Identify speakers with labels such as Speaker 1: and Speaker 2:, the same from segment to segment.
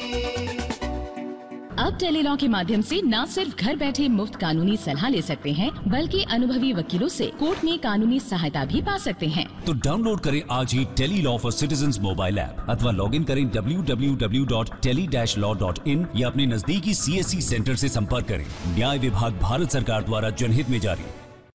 Speaker 1: अब टेलीलॉ के माध्यम से न सिर्फ घर बैठे मुफ्त कानूनी सलाह ले सकते हैं बल्कि अनुभवी वकीलों से कोर्ट में कानूनी सहायता भी पा सकते हैं
Speaker 2: तो डाउनलोड करें आज ही tele law for citizen mobile app अथवा लॉग इन करें www.tele-law.in या अपने नजदीकी सीएससी सेंटर से संपर्क करें न्याय विभाग भारत सरकार द्वारा जनहित में जारी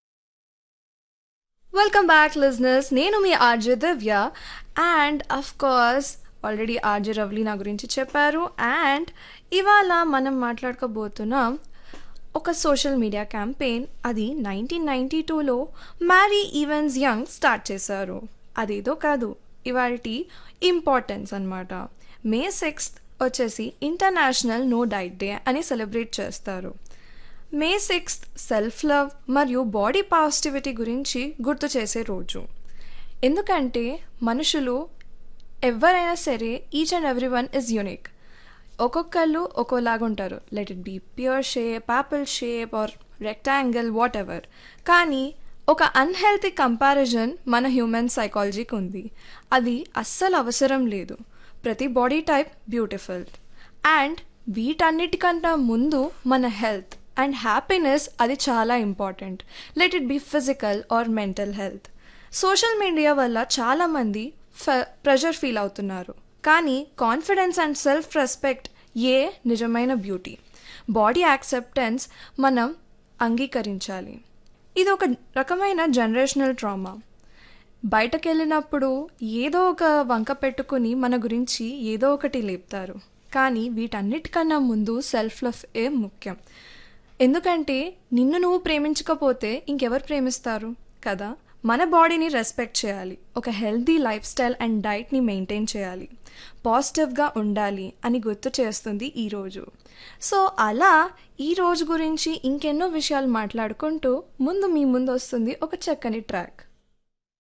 Speaker 3: వెల్కమ్ బ్యాక్ లిజనర్స్ నేను మీ RJ Divya and of course already RJ Ravli నా గురించి చెప్పారు అండ్ ఇవాళ మనం మాట్లాడుకోబోతున్నాం ఒక సోషల్ మీడియా క్యాంపెయిన్ అది నైన్టీన్ నైంటీ టూలో మ్యారీ ఈవెన్స్ యంగ్ స్టార్ట్ చేశారు అదేదో కాదు ఇవాళ ఇంపార్టెన్స్ అనమాట మే సిక్స్త్ వచ్చేసి ఇంటర్నేషనల్ నో డైట్ డే అని సెలబ్రేట్ చేస్తారు మే సిక్స్త్ సెల్ఫ్ లవ్ మరియు బాడీ పాజిటివిటీ గురించి గుర్తు చేసే రోజు ఎందుకంటే మనుషులు ఎవరైనా సరే each and every one is unique ఒక్కొక్కళ్ళు ఒక్కోలాగా ఉంటారు let it be pure shape apple shape or rectangle whatever కానీ ఒక అన్హెల్తీ కంపారిజన్ మన హ్యూమన్ సైకాలజీకి ఉంది అది అస్సలు అవసరం లేదు ప్రతి బాడీ టైప్ బ్యూటిఫుల్ అండ్ వీటన్నిటికన్నా ముందు మన హెల్త్ అండ్ హ్యాపీనెస్ అది చాలా important let it be physical or mental health social media వల్ల చాలామంది ఫ ప్రెషర్ ఫీల్ అవుతున్నారు కానీ కాన్ఫిడెన్స్ అండ్ సెల్ఫ్ రెస్పెక్ట్ ఏ నిజమైన బ్యూటీ బాడీ యాక్సెప్టెన్స్ మనం అంగీకరించాలి ఇది ఒక రకమైన జనరేషనల్ ట్రామా బయటకు వెళ్ళినప్పుడు ఏదో ఒక వంక పెట్టుకుని మన గురించి ఏదో ఒకటి లేపుతారు కానీ వీటన్నిటికన్నా ముందు సెల్ఫ్ లవ్ ఏ ముఖ్యం ఎందుకంటే నిన్ను నువ్వు ప్రేమించకపోతే ఇంకెవరు ప్రేమిస్తారు కదా మన బాడీని రెస్పెక్ట్ చేయాలి ఒక హెల్దీ లైఫ్ స్టైల్ అండ్ డైట్ని మెయింటైన్ చేయాలి పాజిటివ్గా ఉండాలి అని గుర్తు చేస్తుంది ఈరోజు సో అలా ఈ రోజు గురించి ఇంకెన్నో విషయాలు మాట్లాడుకుంటూ ముందు మీ ముందు వస్తుంది ఒక చక్కని ట్రాక్